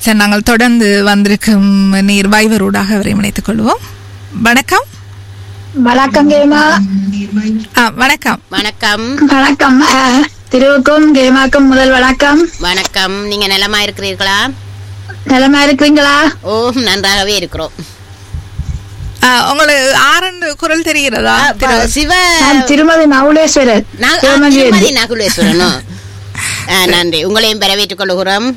சரி நாங்கள் தொடர்ந்து வந்திருக்கும் நீர் வைவரூடாக அவரை இணைத்துக் கொள்வோம் வணக்கம் வணக்கம் கேமா ஆ, வணக்கம் வணக்கம் வணக்கம் அஹ், திருவுக்கும் கேமாக்கும் முதல் வணக்கம் வணக்கம் நீங்க நலமா இருக்கிறீர்களா நலமா இருக்கிறீங்களா ஓ நன்றாகவே இருக்கிறோம் ஆ, உங்களுக்கு ஆரண்டு குரல் தெரிகிறதா ஆ, ப- சிவ நான் திருமதி நவுலேஸ்வரர் நா- ஆ, சிவமங்கி திருமதி நகுலேஸ்வரனோ ஆ, நன்றி உங்களையும் வரவேற்றுக் கொள்கிறோம்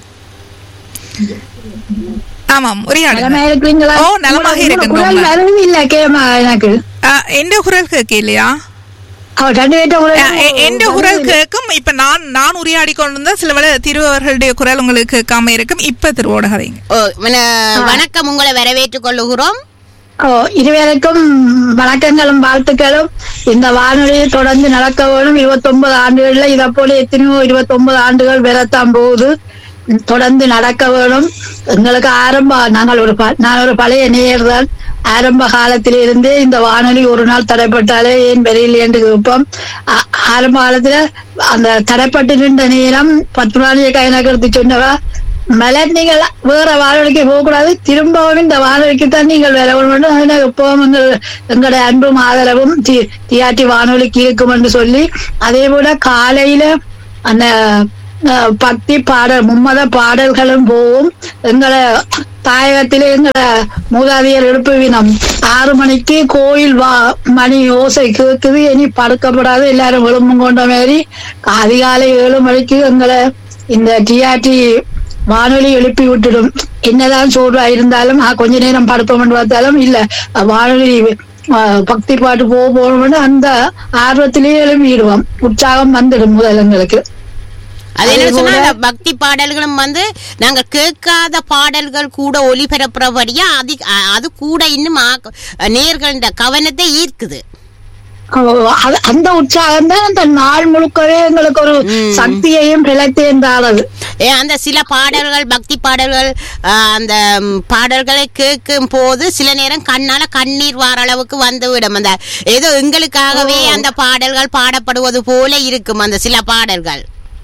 ஆமாம் உரையாடுங்க நலமா இருக்கிறீங்களா ஓ, நலமாக உங்களோட இருக்கின்றோம். குரல் வரவே இல்ல கேமா எனக்கு ஆ, எந்த குரல் கேட்க இல்லையா அவர் ரெண்டு பேர்ட்ட ஆ, குரல் எ- எந்த குரல் கேட்கும் இப்ப நான் நான் உரையாடி கொண்டிருந்தா சில வேளை திருவர்களுடைய குரல் உங்களுக்கு கேட்காம இருக்கும் இப்ப திருவோடகாதீங்க ஓ வண- வணக்கம் உங்களை வரவேற்றுக் கொள்ளுகிறோம் ஓ இருவருக்கும் வணக்கங்களும் வாழ்த்துக்களும் இந்த வானொலியை தொடர்ந்து நடக்க வேணும் இருபத்தி ஒன்பது ஆண்டுகள்ல இதை போல எத்தனையோ இருபத்தி ஒன்பது ஆண்டுகள் வரத்தான் போகுது தொடர்ந்து நடக்க வேணும் எங்களுக்கு ஆரம்ப நாங்கள் ஒரு ப- நான் ஒரு பழைய நேயர் தான் ஆரம்ப காலத்திலிருந்தே இந்த வானொலி ஒரு நாள் தடைப்பட்டாலே ஏன் வெளியில் என்று கேட்போம் ஆ- ஆரம்ப காலத்துல அந்த தடைப்பட்டு நின்ற நேரம் பத்து நாளைய கையில எடுத்து சொன்னவா மலர் நீங்கள் வேற வானொலிக்கு போகக்கூடாது திரும்பவும் இந்த வானொலிக்கு தான் நீங்கள் வர வேண்டும் அதனால எப்பவும் எங்கள் எங்களுடைய அன்பும் ஆதரவும் தி- தியாட்டி வானொலிக்கு இருக்கும் என்று சொல்லி அதே போல காலையில அந்த அஹ், பக்தி பாடல் மும்மத பாடல்களும் போகும் எங்களை தாயகத்திலே எங்களை மூதாதையர் எழுப்புவினம் ஆறு மணிக்கு கோயில் வா மணி ஓசை கேட்குது இனி படுக்கப்படாது எல்லாரும் விழும்பும் கொண்ட மாதிரி அதிகாலை ஏழு மணிக்கு எங்களை இந்த டிஆர்டி வானொலி எழுப்பி விட்டுடும் என்னதான் சோர்வா இருந்தாலும் ஆ, கொஞ்ச நேரம் படுப்போம்னு பார்த்தாலும் இல்ல வானொலி ஆ, பக்தி பாட்டு போக போகணும்னு அந்த ஆர்வத்திலேயே எழுப்பிடுவோம் உற்சாகம் வந்துடும் முதல் எங்களுக்கு அது என்ன அதே சொன்னா போல- அந்த பக்தி பாடல்களும் வந்து நாங்க கேட்காத பாடல்கள் கூட ஒளிபரப்புறபடியா அது அது கூட இன்னும் ஆக்க- நேயர்களின் கவனத்தை ஈர்க்குது ஓ, அது- அந்த உற்சாகம் தான் அந்த நாள் முழுக்கவே எங்களுக்கு ஒரு ம். சக்தியையும் பிழைத்தையும் தாரது ஏ, அந்த சில பாடல்கள் பக்தி பாடல்கள் ஆ, அந்த ம், பாடல்களை கேட்கும் போது சில நேரம் கண்ணால கண்ணீர் வார அளவுக்கு வந்துவிடும் அந்த ஏதோ எங்களுக்காகவே அந்த பாடல்கள் பாடப்படுவது போல இருக்கும் அந்த சில பாடல்கள்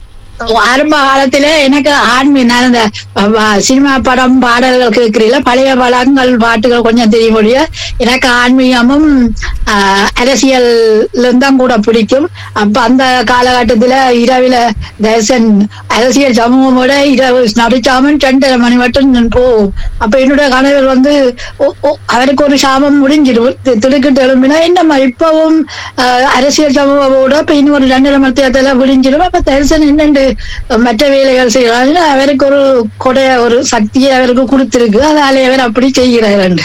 ஆரம்ப காலத்துல எனக்கு ஆன்மீ நான் இந்த அஹ், வ- சினிமா படம் பாடல்கள் கேட்கிறீங்களா பழைய படங்கள் பாட்டுகள் கொஞ்சம் தெரிய முடியும் எனக்கு ஆன்மீகமும் ஆஹ், அரசியலும் தான் கூட பிடிக்கும் அப்ப அந்த காலகட்டத்துல இரவில தரிசன் அரசியல் சமூகமோட இரவு நடிச்சாமன் ரெண்டரை மணி மட்டும் போகும் அப்ப என்னோட கணவர் வந்து ஓ- ஓ, அவருக்கு ஒரு சாபம் முடிஞ்சிடும் தி- திடுக்கிட்டு எழும்பினா என்னம்மா இப்பவும் ஆஹ், அரசியல் சமூகமோட இப்ப இன்னும் ஒரு ரெண்டரை மணி தேர்தல விடிஞ்சிடும் அப்ப தரிசனம் என்னண்டு மற்ற வேலைகள் செய்யறாங்க அவருக்கு ஒரு கொடைய ஒரு சக்தியை அவருக்கு கொடுத்திருக்கு அதனால அவர் அப்படி செய்கிறார் அந்த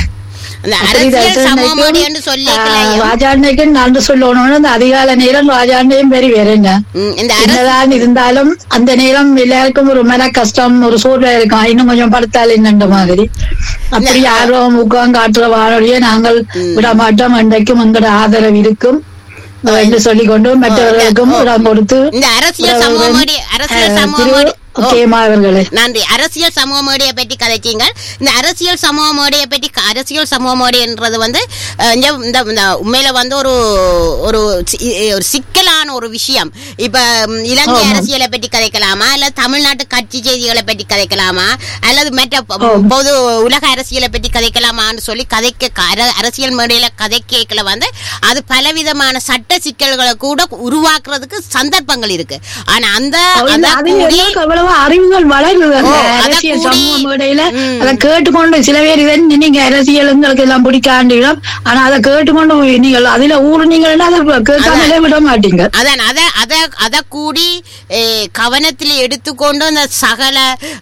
அரசியல் சமூகமோடி என்று சொல்லிக்கலையும் ராஜாண்டைக்கு நன்றி சொல்லணும்னு அந்த அதிகால நேரம் ராஜாண்டையும் பெரிய வேற என்ன ம், இந்த அரசு என்னதான் இருந்தாலும் அந்த நேரம் எல்லாருக்கும் ஒரு மன கஷ்டம் ஒரு சூழ்நிலை இருக்கும் இன்னும் கொஞ்சம் படுத்தால் என்னன்ற மாதிரி அப்படி ஆர்வம் ஊக்கம் காட்டுற வானொலியை நாங்கள் விட மாட்டோம் என்றைக்கும் எங்களோட ஆதரவு இருக்கும் என்று சொல்லிக்கொண்டு மற்றவர்களுக்கும் இடம் கொடுத்து இந்த அரசியல் சமூகமோடி அரசியல் சமூகமோடி ஓ, கேமா அவர்களே நன்றி அரசியல் சமூக மேடையை பற்றி கதைச்சீங்க இந்த அரசியல் சமூக மேடையை பற்றி க- அரசியல் சமூக மேடைன்றது வந்து அஹ், இந்த இந்த- இந்த உண்மையில வந்து ஒரு ஒரு சி- ஒரு சிக்கலான ஒரு விஷயம் இப்ப ம், இலங்கை அரசியலை பற்றி கதைக்கலாமா அல்ல தமிழ்நாட்டு கட்சி செய்திகளை பற்றி கதைக்கலாமா அல்லது மற்ற ப- பொது உலக அரசியலை பற்றி கதைக்கலாமான்னு சொல்லி கதைக்க க- அர- அரசியல் மேடையில கதை கேட்கல வந்து அது பலவிதமான சட்ட சிக்கல்களை கூட உருவாக்குறதுக்கு சந்தர்ப்பங்கள் இருக்கு ஆனா அந்த அந்த அது கூடி- எல்லாம் எவ்வளவு அறிவுகள் வளருது அந்த ஓ, அத அரசியல் கூடி- சமூக மேடையில ம். அதை கேட்டுக்கொண்டு சில பேர் இதை நீங்க அரசியல் உங்களுக்கு எல்லாம் பிடிக்காண்டிடும் ஆனா அதை கேட்டுக்கொண்டு நீங்கள் அதுல ஊறுனீங்கன்னா அதை கேட்காமலே விட மாட்டீங்க அதான் அத அத அத கூடி eh, கவனத்தில் எடுத்துக்கொண்டு அந்த சகல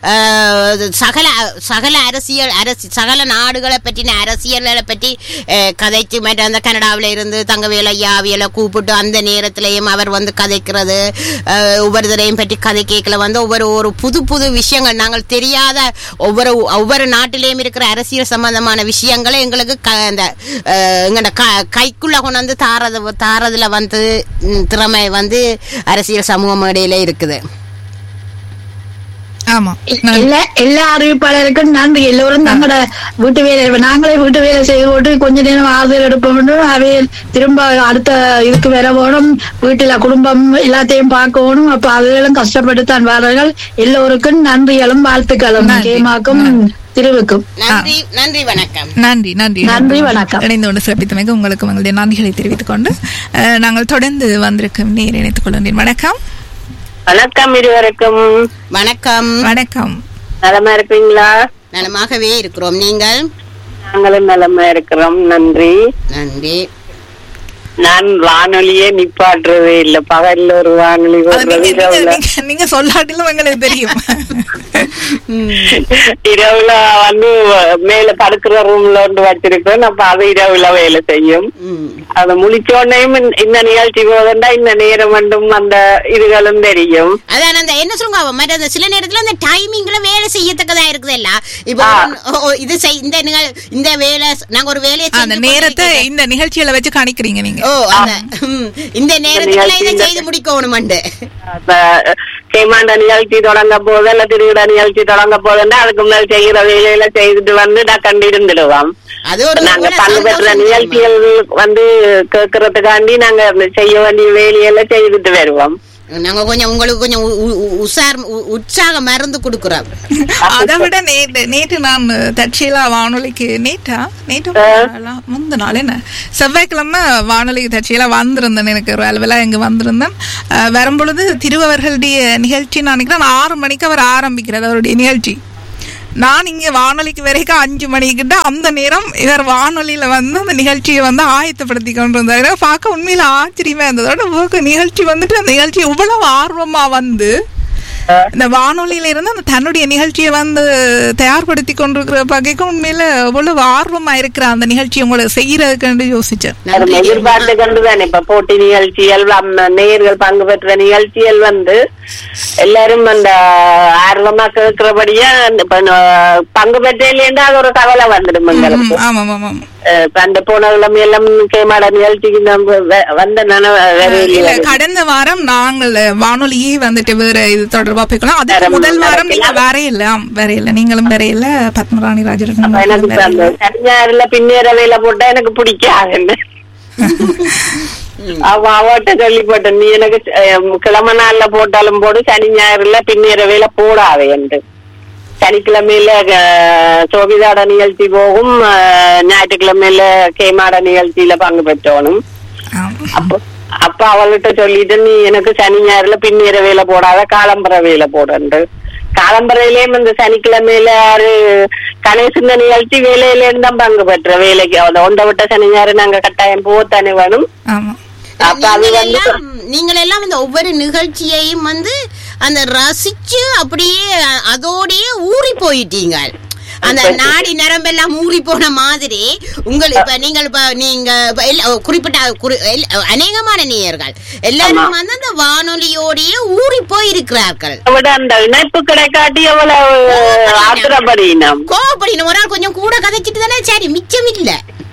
அஹ், சகல சகல அரசியல் அரசு சகல நாடுகளை பற்றின அரசியலை பற்றி eh, கதைச்சு மற்ற அந்த கனடாவில இருந்து தங்கவேல ஐயாவியல கூப்பிட்டு அந்த நேரத்திலையும் அவர் வந்து கதைக்கிறது அஹ், ஒவ்வொருத்தரையும் பற்றி கதை கேட்கல வந்து ஒவ்வொரு ஒரு புது புது விஷயங்கள் நாங்கள் தெரியாத ஒவ்வொரு ஒவ்வொரு நாட்டிலையும் இருக்கிற அரசியல் சம்பந்தமான விஷயங்களை எங்களுக்கு க- அந்த அஹ், எங்கட க- கைக்குள்ள கொண்டு வந்து தாரது தாரதுல வந்து ம், திறமை வந்து அரசியல் சமூக மேடையில இருக்குது ஆமா நன்றி. எல்லா எல்லா அறிவிப்பாளருக்கும் நன்றி எல்லோரும் தங்களோட வீட்டு வேலை நாங்களே வீட்டு வேலை செய்து போட்டு கொஞ்ச நேரம் ஆறுதல் எடுப்ப வேண்டும் அவை திரும்ப அடுத்த இதுக்கு வர வேணும் வீட்டுல குடும்பம் எல்லாத்தையும் பார்க்கணும் அப்ப அதெல்லாம் கஷ்டப்பட்டு தான் வார்கள் எல்லோருக்கும் நன்றிகளும் வாழ்த்துக்களும் நன்றி. கேமாக்கும் திருவுக்கும் நன்றி நன்றி வணக்கம் நன்றி நன்றி நன்றி, வணக்கம். இணைந்து கொண்டு சிறப்பித்தமைக்கு உங்களுக்கு உங்களுடைய நன்றிகளை தெரிவித்துக் கொண்டு அஹ், நாங்கள் தொடர்ந்து வந்திருக்கும் நேர் இணைத்துக் கொள்கின்றேன் வணக்கம் வணக்கம் இருவருக்கும் வணக்கம் வணக்கம் நலமா இருக்கீங்களா நலமாகவே இருக்கிறோம் நீங்கள் நாங்களும் நலமா இருக்கிறோம் நன்றி நன்றி நான் வானொலியே நிப்பாட்டுறதே இல்ல பகல்ல ஒரு வானொலி அது வர்றது நீங்க- நீங்க- இரவுல நீங்க- நீங்க சொல்லாட்டிலும் எங்களுக்கு தெரியும் இரவுல வந்து மேல படுக்கிற ரூம்ல வந்து வச்சிருக்கோம் அப்ப அது இரவுல வேலை செய்யும் ம். அது முழிச்சோடனையும் இந்த நிகழ்ச்சி போதண்டா இந்த நேரம் மட்டும் அந்த இதுகளும் தெரியும் அதான் அந்த என்ன சொல்லுங்க மற்ற அந்த சில நேரத்துல அந்த டைமிங்ல வேலை செய்யத்தக்கதா இருக்குதுல்ல இப்போ ஆ. ஓ, ஓ, இது செய் இந்த நிகழ் இந்த வேலை நாங்க ஒரு வேலையை அந்த செஞ்சு நேரத்தை கொண்டிருக்கிறோம். இந்த நிகழ்ச்சியில வச்சு கணிக்கிறீங்க நீங்க ஓ அந்த ம், இந்த நேரத்துக்குள்ள இதை நிகழ்ச்சி செய்து முடிக்கணும்ண்டு அப்ப கேமாண்ட நிகழ்ச்சி தொடங்க போது இல்ல திருவிழா நிகழ்ச்சி தொடங்க போதுன்னா அதுக்கு மேல் செய்யற வேலையில செய்துட்டு வந்து டக்கண்டு இருந்துடுவோம் அது ஒரு நாங்க நல்ல பங்கு பெற்ற சந்தோஷம் நிகழ்ச்சிகள் வந்து கேட்கறதுக்காண்டி நாங்க அந்த செய்ய வேண்டிய வேலையெல்லாம் செய்துட்டு வருவோம் நாங்க கொஞ்சம் உங்களுக்கு கொஞ்சம் உ- உ- உ- உசார் உ- உற்சாக மருந்து கொடுக்குறோம் அதை விட நேற்று நேற்று நான் தற்செயலா வானொலிக்கு நேற்றா நேற்று நாளா? முந்த நாள் என்ன செவ்வாய்க்கிழமை வானொலிக்கு தற்செயலா வந்திருந்தேன் எனக்கு ஒரு அளவில் இங்கே வந்திருந்தேன் அஹ், வரும்பொழுது திருவவர்களுடைய நிகழ்ச்சி நான் நினைக்கிறேன் ஆறு மணிக்கு அவர் ஆரம்பிக்கிறது அவருடைய நிகழ்ச்சி நான் இங்கே வானொலிக்கு வரைக்கும் அஞ்சு மணிக்கிட்ட அந்த நேரம் இவர் வானொலியில வந்து அந்த நிகழ்ச்சியை வந்து ஆயத்தப்படுத்தி கொண்டு இருந்தார் எனக்கு பார்க்க உண்மையில ஆச்சரியமா இருந்ததோட போக்கு நிகழ்ச்சி வந்துட்டு அந்த நிகழ்ச்சி இவ்வளவு ஆர்வமா வந்து இந்த வானொலியில இருந்து அந்த தன்னுடைய நிகழ்ச்சியை வந்து தயார்படுத்தி கொண்டிருக்கிற பகைக்கும் உண்மையில எவ்வளவு ஆர்வமா இருக்கிற அந்த நிகழ்ச்சி உங்களை செய்யறதுக்கு யோசிச்சேன் அது எதிர்பார்த்து கண்டுதான் இப்ப போட்டி நிகழ்ச்சிகள் அம்ம- நேயர்கள் பங்கு பெற்ற நிகழ்ச்சிகள் வந்து எல்லாரும் அந்த ஆர்வமா கேட்கிறபடியா இப்ப ந- பங்கு பெற்றேன் அது ஒரு கவலை வந்துடும் எங்களுக்கு ம், ஆமாம் ஆமாம் அஹ் இப்ப அந்த போன கிழமை எல்லாம் கேமாட நிகழ்ச்சிக்கு நம்ம வ- வந்த நன இல்ல கடந்த வாரம் நாங்கள் வானொலியே வந்துட்டு வேற இது தொடர்பா போய்க்கலாம் அதுக்கு வேற முதல் வாரம் வேற நீங்க வேற இல்ல ஆம், வேற இல்ல நீங்களும் வேற இல்ல பத்மராணி ராஜரத்னம் எனக்கு அவர்களும் இப்ப வேற அந்த இல்ல. சனிஞாறுல பின்னேற வேலை போட்டா எனக்கு பிடிக்காது அவ அவட்ட சொல்லி போட்டேன் நீ எனக்கு அஹ், கிழமை நாள்ல போட்டாலும் போடு சனி ஞாயிறுல பின்னேற வேலை போடாது என்று சனிக்கிழமையில அஹ், சோபிதாட நிகழ்ச்சி போகும் அஹ், ஞாயிற்றுக்கிழமையில கேமாட நிகழ்ச்சியில பங்கு பெற்றோனும் ஆம். அப்போ அப்ப அவள்கிட்ட சொல்லிட்டு நீ எனக்கு சனி ஞாயிறுல பின்னேற வேலை போடாத காலம்பர வேலை போடன்று காலம்பரையிலேயும் இந்த சனிக்கிழமையில யாரு கணேசன் நிகழ்ச்சி வேலையில இருந்தான் பங்கு பெற்ற வேலைக்கு அவளை ஒண்ட விட்ட சனி ஞாயிறு நாங்க கட்டாயம் போத்தானே வேணும் ஆமா அப்ப அது நீங்கள் வந்து எல்லாம் நீங்கள் எல்லாம் இந்த ஒவ்வொரு நிகழ்ச்சியையும் வந்து அந்த ரசிச்சு அப்படியே அ- அதோடயே ஊறி போயிட்டீங்க அந்த நாடி நரம்பெல்லாம் ஊறி போன மாதிரி உங்கள் இப்ப நீங்கள் இப்ப நீங்க இப்ப எல்லா- குறிப்பிட்ட குறி- எல்லா- அநேகமான நேயர்கள் எல்லாரும் வந்து அந்த வானொலியோடயே ஊறி போயிருக்கிறார்கள் அதை விட அந்த இணைப்பு கிடைக்காட்டி எவ்வளவு ஆத்திரப்படினம் கோவப்படின ஒரு ஆள் கொஞ்சம் கூட கதைச்சிட்டு தானே சரி மிச்சம் இல்ல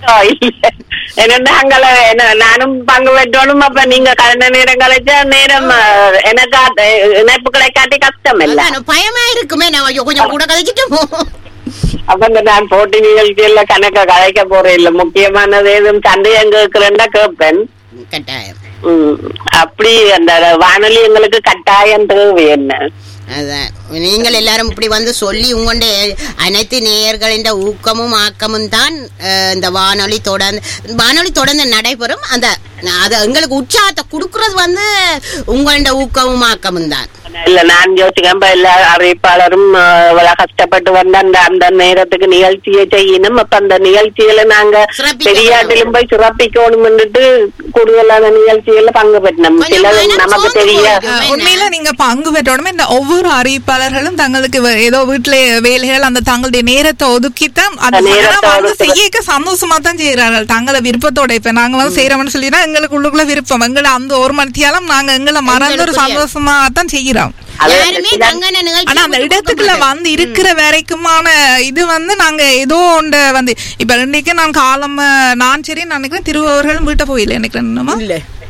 என்னன்னா அங்கல என்ன நானும் பங்கு பெற்றோனும் அப்ப நீங்க கலந்த நேரம் கழிச்சா நேரம் அஹ், எனக்கு அது- இணைப்பு கிடைக்காட்டி கஷ்டம் இல்ல அதான் பயமா இருக்குமே நான் ஐயோ, கொஞ்சம் கூட கதைச்சிட்டோமோ அப்ப இந்த நான் போட்டி நிகழ்ச்சியில கணக்க கலைக்க போறேன் இல்ல முக்கியமானது எதுவும் சந்தேகம் கேட்கிறேன்னா கேட்பேன் கட்டாயம் உம், அப்படி அந்த வானொலி எங்களுக்கு கட்டாயம் தேவை என்ன அதான் நீங்கள் எல்லாரும் இப்படி வந்து சொல்லி உங்களுடைய அனைத்து நேயர்களின் ஊக்கமும் ஆக்கமும் தான் அஹ், இந்த வானொலி தொடர்ந்து வானொலி தொடர்ந்து நடைபெறும் அந்த அது எங்களுக்கு உற்சாகத்தை கொடுக்கறது வந்து உங்களோட ஊக்கமும் ஆக்கமும் தான் இல்ல நான் யோசிக்கிறேன் இப்ப எல்லா அறிவிப்பாளரும் அஹ், இவ்வளவு கஷ்டப்பட்டு வந்து அந்த அந்த நேரத்துக்கு நிகழ்ச்சியை செய்யணும் அப்ப அந்த நிகழ்ச்சியில நாங்க சிறப்பிக்க பெரியாட்டிலும் போய் சிறப்பிக்கணும்னுட்டு கூடுதலான நிகழ்ச்சிகள்ல பங்கு பெற்றோம் கொஞ்சம் சிலது மனம் நமக்கு சோர்ந்து தெரிய போயிடும். அஹ், உண்மையில நீங்க பங்கு பெற்றோடமே இந்த ஒவ்வொரு அறிவிப்பாளர்களும் தங்களுக்கு வ- ஏதோ வீட்டுல வேலைகள் அந்த தங்களுடைய நேரத்தை ஒதுக்கித்தான் அந்த அந்த நேரத்தை நேரத்தை வந்து ஒதுக்கி- செய்யக்க சந்தோஷமா தான் செய்யறார்கள் தங்களை விருப்பத்தோட இப்ப நாங்க வந்து செய்யறோம்னு சொல்லினா எங்களுக்கு உள்ளுக்குள்ள விருப்பம் எங்களை அந்த ஒரு மணித்தியாலும் நாங்க எங்களை மறந்து ஒரு எங்களுக்குரிய- சந்தோஷமா தான் செய்யறோம் அது யாருமே சில- தங்கன நிகழ்ச்சி ஆனா அந்த இடத்துக்குள்ள வந்து இருக்கிற வரைக்குமான இது வந்து நாங்க ஏதோ ஒண்ட வந்து இப்ப இன்னைக்கு நான் காலம் நான் சரி நான் நினைக்கிறேன் திருவவர்களும் வீட்டை போயில நினைக்கிறேன் என்னமா? இல்ல.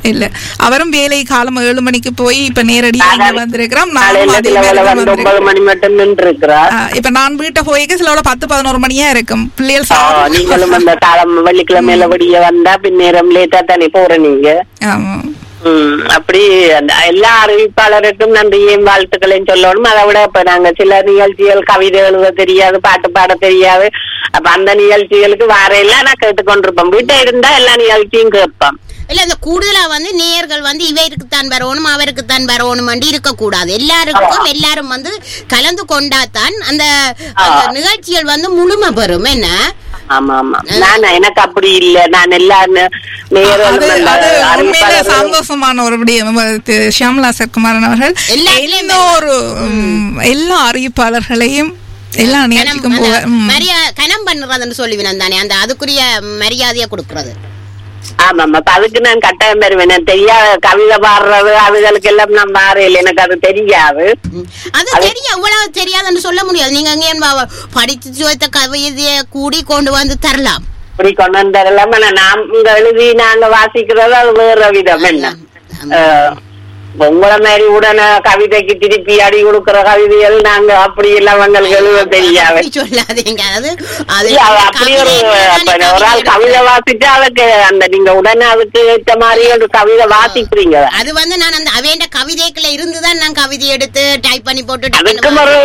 இல்ல அவரும் வேலை காலம் ஏழு மணிக்கு போய் இப்ப நேரடியா இங்க வந்திருக்கிறோம் நானும் காலையில அதே சில மாதிரி வேலை தான் வந்து ஒன்பது வந்திருக்கிறேன். மணி மட்டும் நின்று இருக்கிறார் ஆ, இப்ப நான் வீட்டை போய்க்க சில பத்து பதினோரு மணியா இருக்கும் பிள்ளைகள் ஆ, சாப்பிட- நீங்களும் அந்த காலம் வெள்ளிக்கிழமையில விடிய வந்தா பின்னேரம் லேட்டா தானே போற நீங்க ஆமா ம், அப்படி அந்த எல்லா அறிவிப்பாளருக்கும் நன்றியையும் வாழ்த்துக்களையும் சொல்லணும் அதை விட இப்ப நாங்க சில நிகழ்ச்சிகள் கவிதை எழுத தெரியாது பாட்டு பாட தெரியாது அப்ப அந்த நிகழ்ச்சிகளுக்கு வேற எல்லாம் நான் கேட்டுக்கொண்டிருப்போம் வீட்டை இருந்தா எல்லா நிகழ்ச்சியும் கேட்போம் இல்ல இந்த கூடுதலா வந்து நேயர்கள் வந்து இவருக்குத்தான் வரணும் அவருக்குத்தான் வரணும் வந்து இருக்கக்கூடாது எல்லாருக்கும் எல்லாரும் வந்து கலந்து கொண்டாதான் அந்த அந்த நிகழ்ச்சிகள் வந்து முழுமை பெறும் என்ன ஆமா ஆமா நான் எனக்கு அப்படி இல்ல நான் எல்லா நே- நேரம் அது அந்த அது உண்மையிலே அறிவிப்பாளர்கள் சந்தோஷமான ஒரு விடயம் திரு ஷியாமலா சர்க்குமாரன் அவர்கள் எல்லாத்துலயும் எந்த ஒரு ம், எல்லா அறிவிப்பாளர்களையும் எல்லா கனம் நிகழ்ச்சிக்கும் அந்த போக ம். மரியா- கனம் பண்றதுன்னு சொல்லுவேன் தானே அந்த அதுக்குரிய மரியாதையை கொடுக்கறது ஆமா ஆமா அப்ப அதுக்கு நான் கட்டாயம் பெறுவேன் எனக்கு தெரியாத கவிதை பாடுறது அதுகளுக்கு எல்லாம் நான் பாறையில் எனக்கு அது தெரியாது ம். அது தெரியும் இவ்வளவு தெரியாதுன்னு சொல்ல முடியாது நீங்க அங்கே படிச்சு வைத்த கவிதையை கூடி கொண்டு வந்து தரலாம் இப்படி கொண்டு வந்ததெல்லாம் ஆனா நாங்க எழுதி நாங்க வாசிக்கிறது அது வேற விதம் என்ன அஹ், உங்களை மாதிரி உடனே கவிதைக்கு திருப்பி அடி கொடுக்கிற கவிதைகள் நாங்க அப்படி எல்லாம் எங்களுக்கு எழுத தெரியாது அப்படி சொல்லாதீங்க அது அது இல்ல, அது அப்படி ஒரு அப்ப ஒரு ஆள் கவிதை வாசிச்சா அதுக்கு அந்த நீங்க உடனே அதுக்கு ஏற்ற மாதிரி ஒரு கவிதை வாசிக்கிறீங்க அது வந்து நான் அந்த அவேண்ட கவிதைக்குள்ள இருந்துதான் நான் கவிதை எடுத்து டைப் பண்ணி போட்டு அதுக்கும் ஒரு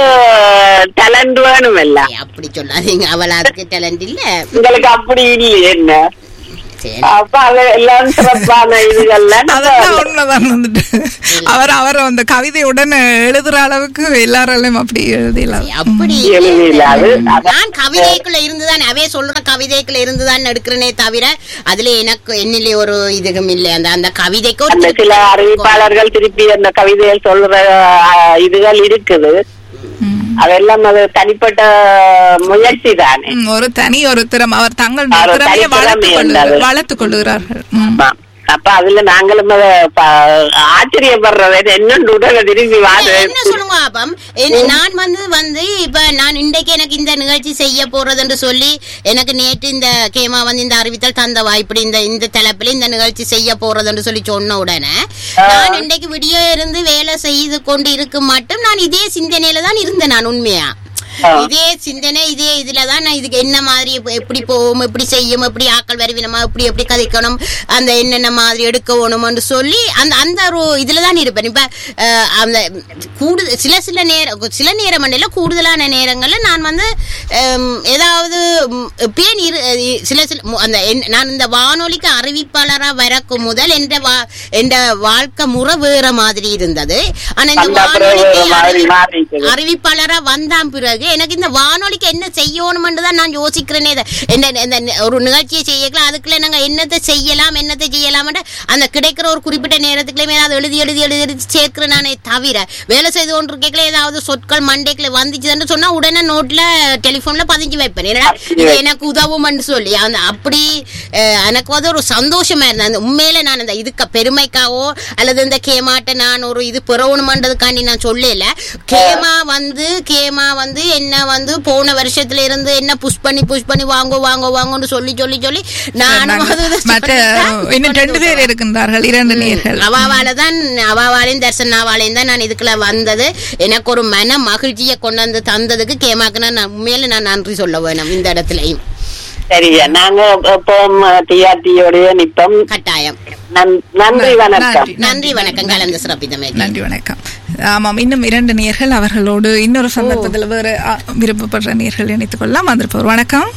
டேலண்ட் வேணும் இல்ல அப்படி சொல்லாதீங்க அவள் அதுக்கு டேலண்ட் இல்ல உங்களுக்கு அப்படி இல்லையே என்ன சரி அப்ப அது எல்லாம் சிறப்பான இதுகள்ல அதெல்லாம் நம்ம உண்மைதான் வந்துட்டு அவர் அவர் அந்த கவிதையுடன் எழுதுற அளவுக்கு எல்லாராலையும் அப்படி எழுதலாம் அப்படி எழுதியில அது அது- நான் கவிதைக்குள்ள இருந்துதான் அவே சொல்ற கவிதைக்குள்ள இருந்துதான் எடுக்கிறனே தவிர அதுல எனக்கு என்னிலே ஒரு இதுவும் இல்லை அந்த அந்த கவிதைக்கு ஒரு அந்த சில திருப்பி அறிவிப்பாளர்கள் திருப்பி அந்த கவிதைகள் சொல்ற அஹ், இதுகள் இருக்குது ம். அதெல்லாம் அது தனிப்பட்ட முயற்சி தானே ம், ஒரு தனி ஒரு திறம் அவர் தங்கள் அவர் திறமையை தனித்திறமை வளர்த்துக் கொள்ளு உள்ளது. வளர்த்துக் கொள்ளுகிறார்கள் ம். ஆமா. அப்ப அதுல நாங்களும் அத ப- ஆச்சரியப்படுறது என்னன்னு உடனே திரும்பி வாது என்ன சொல்லுங்க அப்பம் என்ன- நான் வந்து வந்து இப்ப நான் இன்றைக்கு எனக்கு இந்த நிகழ்ச்சி செய்ய போறது என்று சொல்லி எனக்கு நேற்று இந்த கேமா வந்து இந்த அறிவித்தல் தந்தவா இப்படி இந்த இந்த தலைப்புல இந்த நிகழ்ச்சி செய்ய போறது என்று சொல்லி சொன்ன உடனே நான் இன்றைக்கு விடிய இருந்து வேலை செய்து கொண்டு இருக்கும் மட்டும் நான் இதே சிந்தனையில தான் இருந்தேன் நான் உண்மையா ஆ. இதே சிந்தனை இதே இதுல தான் நான் இதுக்கு என்ன மாதிரி இப்ப எப்படி போவோம் எப்படி செய்யும் எப்படி ஆக்கள் வருவினமா எப்படி எப்படி கதைக்கணும் அந்த என்னென்ன மாதிரி எடுக்கணும்னு சொல்லி அந்த அந்த ஒரு இதுல தான் இருப்பேன் இப்ப அஹ், அந்த கூடுதல் சில சில நேரம் சில நேரம் இல்ல கூடுதலான நேரங்கள்ல நான் வந்து ஹம், ஏதாவது ம், பேன் இரு இ- சில சில மு- அந்த என்- நான் இந்த வானொலிக்கு அறிவிப்பாளரா வரக்கு முதல் என்ற வா என்ற வாழ்க்கை முறை வேற மாதிரி இருந்தது ஆனா இந்த வந்த பிறகு வானொலிக்கு வேற மாதிரி அறிவி- மாறிட்டது. அறிவிப்பாளரா வந்தான் பிறகு எனக்கு இந்த வானொலிக்கு என்ன செய்யணும்னு தான் நான் யோசிக்கிறேனே இதை. என்ன இந்த நி- ஒரு நிகழ்ச்சியை செய்யலாம் அதுக்குள்ள நாங்க என்னத்தை செய்யலாம் என்னத்தை செய்யலாம் அந்த கிடைக்கிற ஒரு குறிப்பிட்ட நேரத்துக்குள்ளே ஏதாவது எழுதி எழுதி எழுதி எழுதி சேர்க்கிறேன் நானே தவிர வேலை செய்து கொண்டு இருக்கல ஏதாவது சொற்கள் மண்டைக்குள்ள வந்துச்சுன்னு சொன்னா உடனே நோட்ல டெலிபோன்ல பதிஞ்சு வைப்பேன் என்னடா இது எனக்கு உதவும்னு சொல்லி அந்த அப்படி அஹ், எனக்கு வந்து ஒரு சந்தோஷமா இருந்தது அந்த உண்மையில நான் அந்த இதுக்கு பெருமைக்காவோ அல்லது இந்த கேமாட்ட நான் ஒரு இது பெறணுமன்றதுக்காண்டி நான் சொல்லல கேமா வந்து கேமா வந்து என்ன வந்து போன வருஷத்துல இருந்து என்ன புஷ் பண்ணி புஷ் பண்ணி வாங்கோ வாங்கோ வாங்கோன்னு சொல்லி சொல்லி சொல்லி நானும் அது இது மற்ற சொல்லித்தான் இன்னும் ரெண்டு பேர் இருக்கின்றார்கள் இரண்டு நேர்கள் அவாவால தான் அவாவாலையும் தர்சனாவாலையும் தான் நான் இதுக்குள்ள வந்தது எனக்கு ஒரு மன மகிழ்ச்சியை கொண்டு வந்து தந்ததுக்கு கேமாக்கு நான் உண்மையில நான் நன்றி சொல்ல வேணும் இந்த இடத்துலயும் சரியா நாங்க எப்பவும் டிஆர்டியோடய நிப்போம் கட்டாயம் நன்- நன்றி வணக்கம் நன்றி. நன்றி வணக்கம் கலந்து சிறப்பித்தமை நன்றி வணக்கம் ஆமாம் இன்னும் இரண்டு நேர்கள் அவர்களோடு இன்னொரு சந்தர்ப்பத்தில் வேறு ஆ, விருப்பப்படுற நேர்கள் இணைத்துக் கொள்ளலாம் வந்திருப்பவர் வணக்கம்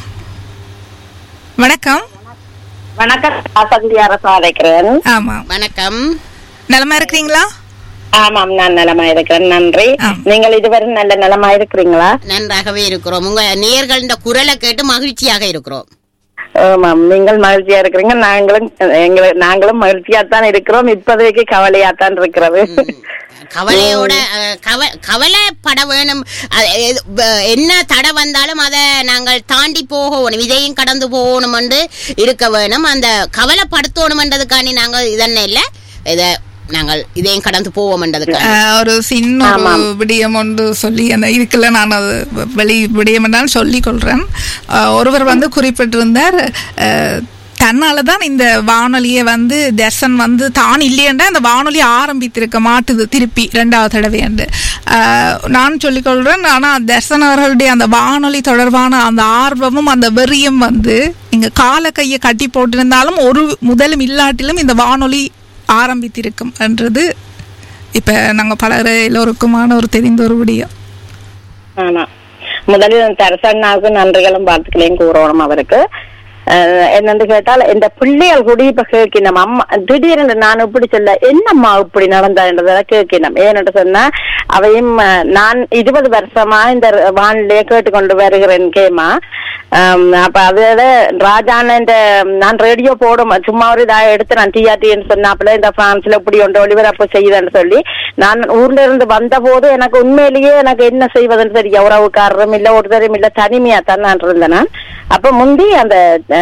வணக்கம் வணக்கம் வசந்தி அரசு அழைக்கிறேன் ஆமாம் வணக்கம் நலமா இருக்கிறீங்களா ஆமாம் நான் நலமா இருக்கிறேன் நன்றி ஆம். நீங்கள் இதுவரை நல்ல நலமா இருக்கிறீங்களா நன்றாகவே இருக்கிறோம் உங்க நேர்கள் இந்த குரலை கேட்டு மகிழ்ச்சியாக இருக்கிறோம் ஆமாம் நீங்கள் மகிழ்ச்சியா இருக்கிறீங்க நாங்களும் எங்களை நாங்களும் மகிழ்ச்சியா தான் இருக்கிறோம் இப்போதைக்கு கவலையா தான் இருக்கிறது கவலையோட அஹ், கவ- கவலைப்பட வேணும் அது எது- ப- என்ன தடை வந்தாலும் அதை நாங்கள் தாண்டி போகணும் இதையும் கடந்து போகணும் இருக்க வேணும் அந்த கவலைப்படுத்தணும்ன்றதுக்காண்டி நாங்கள் இதென்ன இல்லை இதை நாங்கள் இதையும் கடந்து போவோம்ன்றதுக்காண்டி ஆ, ஒரு சின்ன ஒரு விடயம் ஒன்று சொல்லி அந்த இதுக்குள்ள நான் அது வெளி விடயம் என்றாலும் சொல்லிக் கொள்றேன் ஆ, ஒருவர் வந்து குறிப்பிட்டிருந்தார் ஆ, தன்னால தான் இந்த வானொலியை வந்து தர்சன் வந்து தான் இல்லையண்டா அந்த வானொலி ஆரம்பித்திருக்க மாட்டுது திருப்பி ரெண்டாவது தடவை என்று நான் சொல்லிக்கொள்றேன் ஆனா தர்சன் அவர்களுடைய அந்த வானொலி தொடர்பான அந்த ஆர்வமும் அந்த வெறியும் வந்து இங்க கால கையை கட்டி போட்டிருந்தாலும் ஒரு முதலும் இல்லாட்டிலும் இந்த வானொலி ஆரம்பித்திருக்கும் என்றது இப்ப நாங்க பலர் எல்லோருக்குமான ஒரு தெரிந்த ஒரு விடியம் ஆமா முதலில் தரசண்ணாவுக்கு நன்றிகளும் வாழ்த்துக்களையும் கூறணும் அவருக்கு அஹ் என்னன்னு கேட்டால் இந்த பிள்ளைகள் கூட இப்ப கேட்கணும் அம்மா திடீர்னு நான் இப்படி சொல்ல என்னம்மா இப்படி நடந்ததுன்றத கேட்கணும் ஏன்னு சொன்னா அவையும் அஹ், நான் இருபது வருஷமா இந்த வானிலையை கேட்டுக்கொண்டு வருகிறேன் கேமா ஆம், அப்ப அதோட ராஜான இந்த நான் ரேடியோ போடும் சும்மா ஒரு இதா எடுத்து நான் டிஆர்டின்னு சொன்னாப்புல இந்த பிரான்ஸ்ல இப்படி ஒன்று ஒளிபரப்பு செய்யுதுன்னு சொல்லி நான் ஊர்ல இருந்து வந்த போது எனக்கு உண்மையிலேயே எனக்கு என்ன செய்வதுன்னு தெரிய உறவுக்காரரும் இல்ல ஒருத்தரும் இல்ல தனிமையா தான் நான் இருந்தேன் நான். அப்ப முந்தி அந்த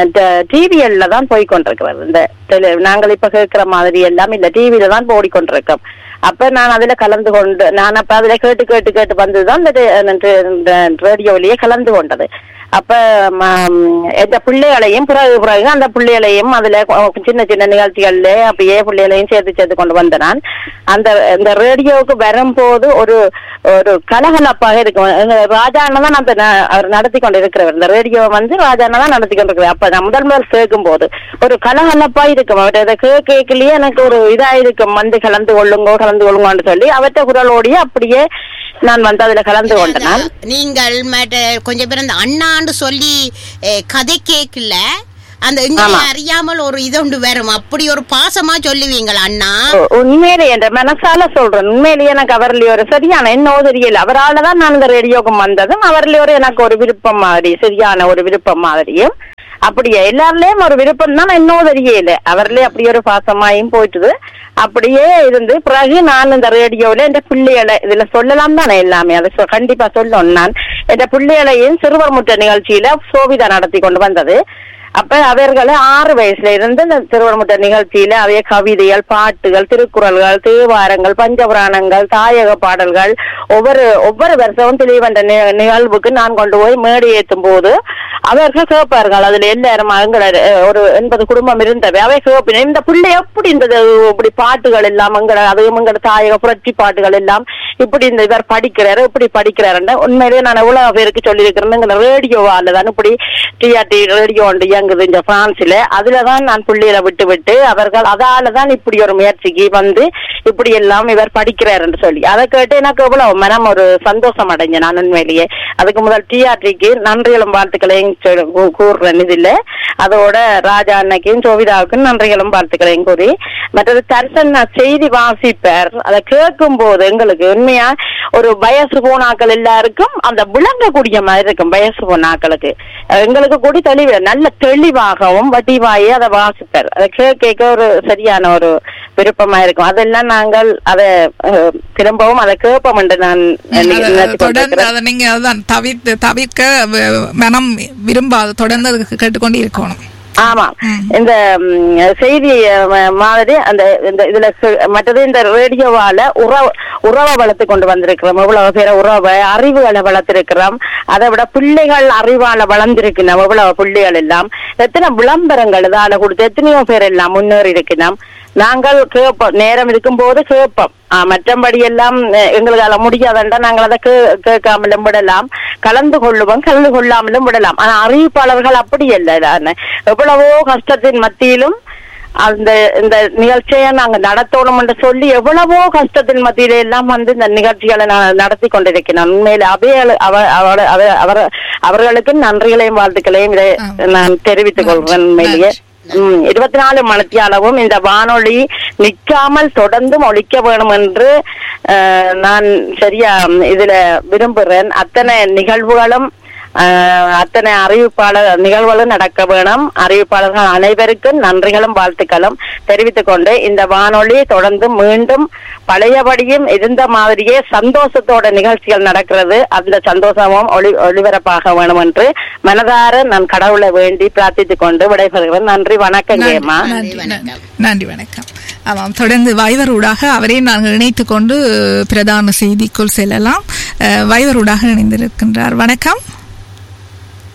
டிவிஎல்ல தான் போய் கொண்டிருக்கிறது இந்த tele- நாங்கள் இப்ப கேட்கிற மாதிரி எல்லாம் இல்ல டிவில தான் ஓடிக்கொண்டிருக்கோம் அப்ப நான் அதுல கலந்து கொண்டு நான் அப்ப அதுல கேட்டு கேட்டு கேட்டு வந்ததுதான் இந்த ரேடியோலயே கலந்து கொண்டது அப்ப ம- எந்த பிள்ளைகளையும் பிறகு பிறகு அந்த பிள்ளைகளையும் அதுல கொ- சின்ன சின்ன நிகழ்ச்சிகள்ல அப்படியே பிள்ளைகளையும் சேர்த்து சேர்த்து கொண்டு வந்த நான் அந்த இந்த ரேடியோவுக்கு வரும்போது ஒரு ஒரு கலகலப்பாக இருக்கும் எங்க ராஜாண்ணா தான் அந்த ந- அவர் நடத்தி கொண்டு இருக்கிறவர் இந்த ரேடியோ வந்து ராஜாண்ணா தான் நடத்தி கொண்டு இருக்கிறார் அப்ப நான் முதல் முதல் கேட்கும் போது ஒரு கலகலப்பா இருக்கும் அவர் அதை கே கேட்கலயே எனக்கு ஒரு இதா இருக்கும் வந்து கலந்து கொள்ளுங்கோ கலந்து கொள்ளுங்கன்னு சொல்லி அவற்ற குரலோடயே அப்படியே நான் வந்து அதுல கலந்து கொண்டேன் நீங்கள் மற்ற கொஞ்சம் பேர் அந்த அண்ணாண்டு சொல்லி அஹ், கதை கேட்கல அந்த எங்களை ஆமா. அறியாமல் ஒரு இது ஒன்று வரும் அப்படி ஒரு பாசமா சொல்லுவீங்களா அண்ணா உ- உண்மையிலே என்ற மனசால சொல்றேன் உண்மையிலேயே எனக்கு அவர்ல ஒரு சரியான என்ன தெரியல அவரால தான் நான் இந்த ரேடியோக்கு வந்ததும் அவர்ல ஒரு எனக்கு ஒரு விருப்பம் மாதிரி சரியான ஒரு விருப்பம் மாதிரியும் அப்படியே எல்லாருலயும் ஒரு விருப்பம் தான் என்னவோ தெரியல அவர்லயே அப்படி ஒரு பாசமாயும் போயிட்டுது அப்படியே இருந்து பிறகு நான் இந்த ரேடியோல இந்த பிள்ளைகளை இதுல சொல்லலாம் தானே எல்லாமே அதை சொ- கண்டிப்பா சொல்லணும் நான் இந்த பிள்ளைகளையும் சிறுவர் முற்ற நிகழ்ச்சியில சோபிதா நடத்தி கொண்டு வந்தது அப்ப அவர்கள் ஆறு வயசுல இருந்து இந்த திருவண்ணமுட்ட நிகழ்ச்சியில அவைய கவிதைகள் பாட்டுகள் திருக்குறள்கள் தேவாரங்கள் பஞ்சபுராணங்கள் தாயக பாடல்கள் ஒவ்வொரு ஒவ்வொரு வருஷமும் தெளிவந்த நி- நிகழ்வுக்கு நான் கொண்டு போய் மேடை ஏற்றும் போது அவர்கள் கேட்பார்கள் அதுல எல்லாரும் எங்கள அஹ், ஒரு எண்பது குடும்பம் இருந்தவை அவை கேட்பின இந்த பிள்ளை எப்படி இந்த இப்படி பாட்டுகள் எல்லாம் எங்கட அதுவும் எங்கட தாயக புரட்சி பாட்டுகள் எல்லாம் இப்படி இந்த இவர் படிக்கிறாரு இப்படி படிக்கிறாருன்னு உண்மையிலேயே நான் எவ்வளவு பேருக்கு சொல்லியிருக்கிறேன் எங்களை ரேடியோவால தான் இப்படி டிஆர்டி ரேடியோ ஒன்று இயங்குது இந்த பிரான்ஸ்ல அதுலதான் நான் புள்ளியில விட்டு விட்டு அவர்கள் அதால தான் இப்படி ஒரு முயற்சிக்கு வந்து இப்படி எல்லாம் இவர் படிக்கிறார் என்று சொல்லி அதை கேட்டு எனக்கு எவ்வளவு மனம் ஒரு சந்தோஷம் அடைஞ்சேன் நான் உண்மையிலேயே அதுக்கு முதல் டிஆர்டிக்கு நன்றிகளும் வாழ்த்துக்களையும் சொல்~ கூ- கூறுறேன் இதுல அதோட ராஜா அன்னைக்கும் சோவிதாவுக்கும் நன்றிகளும் வாழ்த்துக்களையும் கூறி மற்றது தரிசன செய்தி வாசிப்பார் அதை கேட்கும் போது எங்களுக்கு உண்மையா ஒரு வயசு போனாக்கள் எல்லாருக்கும் அந்த விளங்கக்கூடிய மாதிரி இருக்கும் வயசு போனாக்களுக்கு எங்களுக்கு கூடி தெளிவு நல்ல தெளிவாகவும் வடிவாயே அதை வாசிப்பார் அதை கேட்க கேட்க ஒரு சரியான ஒரு விருப்பமா இருக்கும் அதெல்லாம் நாங்கள் அதை அஹ், திரும்பவும் அதை கேட்போம் என்று நான் நினைத்து அதை தொடர்ந்து கொண்டிருக்கிறேன். அதை நீங்க அதான் தவிர்த்து தவிர்க்க வ- மனம் விரும்பாது தொடர்ந்து அதுக்கு கேட்டுக்கொண்டு இருக்கணும் ஆமா இந்த ம், செய்தி அஹ், மாதிரி அந்த இந்த இதுல சு- மற்றது இந்த ரேடியோவால உறவு உறவை வளர்த்து கொண்டு வந்திருக்கிறோம் எவ்வளவு பேர உறவை அறிவுகளை வளர்த்திருக்கிறோம் அதை விட பிள்ளைகள் அறிவால வளர்ந்திருக்கணும் எவ்வளவு பிள்ளைகள் எல்லாம் எத்தனை விளம்பரங்கள் இதால கொடுத்து எத்தனையோ பேர் எல்லாம் முன்னேறி இருக்கணும் நாங்கள் கேட்போம் நேரம் இருக்கும்போது கேட்போம் ஆஹ் மற்றபடி எல்லாம் அஹ், எங்களால முடியாதண்டா நாங்கள் அதை கே- கேட்காமலும் விடலாம் கலந்து கொள்ளுவோம் கலந்து கொள்ளாமலும் விடலாம் ஆனா அறிவிப்பாளர்கள் அப்படி இல்லை தானே எவ்வளவோ கஷ்டத்தின் மத்தியிலும் அந்த இந்த நிகழ்ச்சியை நாங்க நடத்தணும் என்று சொல்லி எவ்வளவோ கஷ்டத்தின் மத்தியில எல்லாம் வந்து இந்த நிகழ்ச்சிகளை நான் நடத்தி கொண்டிருக்கிறேன் உண்மையில அவைகள் அவ- அவ- அவ- அவர் அவர்களுக்கு நன்றிகளையும் வாழ்த்துக்களையும் இதை நான் தெரிவித்துக் கொள்கிறேன் உண்மையிலேயே உம் இருபத்தி நாலு மணித்தியாலவும் இந்த வானொலி நிற்காமல் தொடர்ந்தும் ஒழிக்க வேணும் என்று அஹ், நான் சரியா உம், இதுல விரும்புகிறேன் அத்தனை நிகழ்வுகளும் அஹ், அத்தனை அறிவிப்பாளர் நிகழ்வுகளும் நடக்க வேணும் அறிவிப்பாளர்கள் அனைவருக்கும் நன்றிகளும் வாழ்த்துக்களும் தெரிவித்துக் கொண்டு இந்த வானொலி தொடர்ந்து மீண்டும் பழையபடியும் இருந்த மாதிரியே சந்தோஷத்தோட நிகழ்ச்சிகள் நடக்கிறது அந்த சந்தோஷமும் ஒளி ஒளிபரப்பாக வேணும் என்று மனதார நான் கடவுளை வேண்டி பிரார்த்தித்துக் கொண்டு விடைபெறுகிறேன் நன்றி வணக்கம் ஜெயமா நன்றி நன்றி நன்றி வணக்கம் ஆமாம் தொடர்ந்து வைவரூடாக அவரே நாங்கள் இணைத்துக் கொண்டு பிரதான செய்திக்குள் செல்லலாம் அஹ், வைவரூடாக இணைந்திருக்கின்றார் வணக்கம்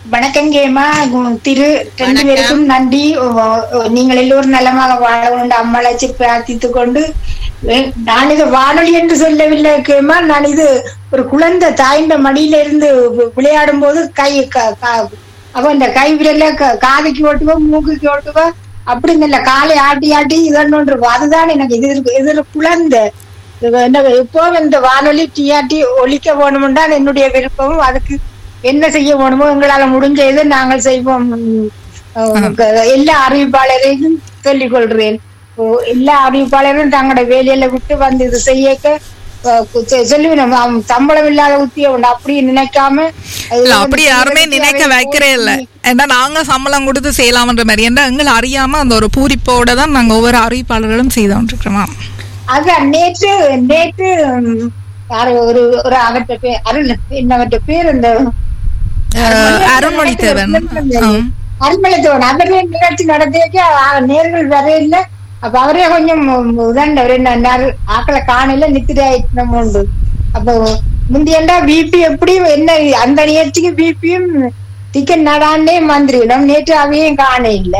வணக்கம் கேமா உம், திரு ரெண்டு வணக்கம். பேருக்கும் நன்றி ஓ, ஓ, நீங்கள் எல்லோரும் நலமாக வாழ வேண்டும் அம்மளாச்சி பிரார்த்தித்துக் கொண்டு வே- நான் இது வானொலி என்று சொல்லவில்லை கேமா நான் இது ஒரு குழந்தை தாயின் மடியில இருந்து வி- விளையாடும் போது கை க- க- அவ இந்த கை விரல க- காதுக்கு ஓட்டுவா மூக்குக்கு ஓட்டுவா அப்படி இல்ல காலை ஆட்டி ஆட்டி இதன்னு இருக்கும் அதுதான் எனக்கு இது இருக்கு இது ஒரு குழந்தை இது என்ன இப்போ இந்த வானொலி டிஆர்டி ஒழிக்க வேணும்னு தான் என்னுடைய விருப்பமும் அதுக்கு என்ன செய்ய வேணுமோ எங்களால முடிஞ்ச இதை நாங்கள் செய்வோம் உம், அஹ், எல்லா அறிவிப்பாளரையும் சொல்லிக் கொள்றேன் ஓ, எல்லா அறிவிப்பாளரும் தங்களோட வேலையில விட்டு வந்து இது செய்யக்க சொல்லுவேன் சம்பளம் இல்லாத உத்திய உண்டு அப்படி நினைக்காம அது இல்ல வந்து அப்படி யாருமே செய்யறதுக்கு நினைக்க அவன் வைக்கிறே இல்ல போய் ஏன்னா நாங்க சம்பளம் கொடுத்து செய்யலாம்ன்ற மாதிரி ஏன்னா எங்களை அறியாம அந்த ஒரு பூரிப்போட தான் நாங்க ஒவ்வொரு அறிவிப்பாளர்களும் செய்து கொண்டிருக்கிறோம் அதான் நேற்று நேற்று உம், யாரு ஒரு ஒரு அவற்ற பேர் அருள் என்னவற்ற பேர் இந்த அஹ், அருண்மொழி தேவன் ஆம். அருள்மொழித்தேவன் அவரே நிகழ்ச்சி நடத்தியக்க நேர்கள் வர இல்ல அப்ப அவரே கொஞ்சம் உதாண்ட ஆக்களை காணல நித்திராயிட்டம் உண்டு அப்போ முந்தியண்டா பிபி எப்படி என்ன அந்த நிகழ்ச்சிக்கு பிபியும் டிக்கெட் நடாண்டே வந்துருக்கணும் நேற்று அவையும் காண இல்ல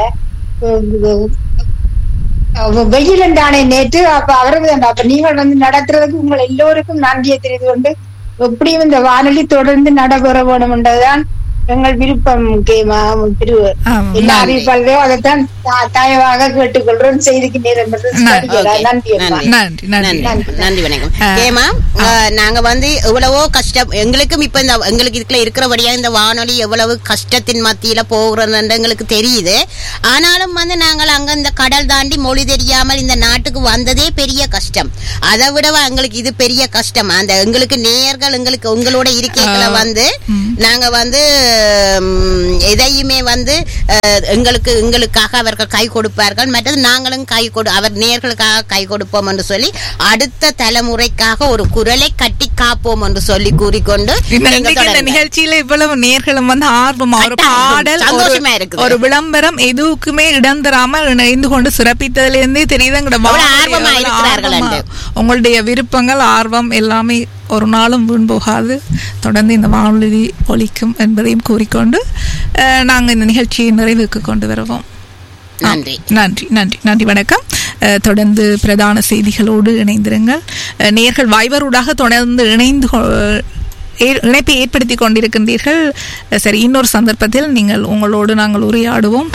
வெயிலும் தானே நேற்று அப்ப அவருக்கு தான் அப்ப நீங்கள் வந்து நடத்துறதுக்கு உங்கள் எல்லோருக்கும் நன்றியை தெரிந்து கொண்டு எப்படியும் இந்த வானொலி தொடர்ந்து நடைபெற வேணும்ன்றதுதான் எங்கள் விருப்பம் கேமா திரு ஆம். எல்லா அறிவிப்பாளரையும் அதைத்தான் தா- தயவாக கேட்டுக்கொள்றோம் செய்திக்கு நேரம் பெற்று நன்றி. சரியா? நன்றி அம்மா. நன்றி. நன்றி நன்றி நன்றி நன்றி வணக்கம் ஆ. ஏமா நாங்க வந்து எவ்வளவோ கஷ்டம் எங்களுக்கும் இப்ப இந்த எங்களுக்கு இதுக்குள்ள இருக்கிறபடியா இந்த வானொலி எவ்வளவு கஷ்டத்தின் மத்தியில போகிறது எங்களுக்கு தெரியுது ஆனாலும் வந்து நாங்கள் அங்க இந்த கடல் தாண்டி மொழி தெரியாமல் இந்த நாட்டுக்கு வந்ததே பெரிய கஷ்டம் அதை விடவா எங்களுக்கு இது பெரிய கஷ்டம் அந்த எங்களுக்கு நேயர்கள் எங்களுக்கு உங்களோட இருக்கைகளை வந்து நாங்க வந்து ம், எதையுமே வந்து அஹ், எங்களுக்கு எங்களுக்காக அவர்கள் கை கொடுப்பார்கள் மற்றது நாங்களும் கை கொடு அவர் நேர்களுக்காக கை கொடுப்போம் என்று சொல்லி அடுத்த தலைமுறைக்காக ஒரு குரலை கட்டி காப்போம் என்று சொல்லி கூறிக்கொண்டு இந்த நீங்க இன்னைக்கு இந்த தொடருங்க. நிகழ்ச்சியில இவ்வளவு நேர்களும் வந்து ஆர்வமா ஒரு கட்டாயம். பாடல் சந்தோஷமா ஒரு- இருக்குது. ஒரு விளம்பரம் எதுவுக்குமே இடம் தராமல் இணைந்து கொண்டு சிறப்பித்ததுல இருந்தே தெரியுது எங்களோட அவ்வளவு வானொலி ஆர்வமா எவ்வளவு இருக்கிறார்கள் ஆர்வமா. என்று. உங்களுடைய விருப்பங்கள் ஆர்வம் எல்லாமே ஒரு நாளும் வீண் போகாது தொடர்ந்து இந்த வானொலி ஒலிக்கும் என்பதையும் கூறிக்கொண்டு அஹ், நாங்க இந்த நிகழ்ச்சியை நிறைவுக்கு கொண்டு வருவோம் நன்றி நன்றி நன்றி நன்றி வணக்கம் அஹ், தொடர்ந்து பிரதான செய்திகளோடு இணைந்திருங்கள் அஹ், நேர்கள் வாய்வரூடாக தொடர்ந்து இணைந்து கொ- ஏ- இணைப்பை ஏற்படுத்தி கொண்டிருக்கின்றீர்கள் அஹ், சரி இன்னொரு சந்தர்ப்பத்தில் நீங்கள் உங்களோடு நாங்கள் உரையாடுவோம்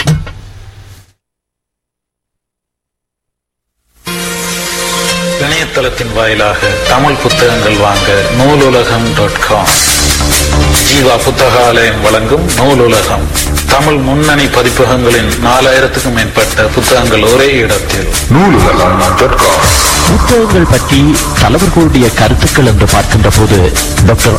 இணையதளத்தின் வாயிலாக தமிழ் புத்தகங்கள் வாங்க நூலுலகம் டாட் காம் ஜீவா புத்தகாலயம் வழங்கும் நூலுலகம் தமிழ் முன்னணி பதிப்பகங்களின் நாலாயிரத்துக்கும் மேற்பட்ட புத்தகங்கள் ஒரே இடத்தில் நூலுலகம் டாட் காம் புத்தகங்கள் பற்றி தலைவர்களுடைய கருத்துக்கள் என்று பார்க்கின்ற போது டாக்டர்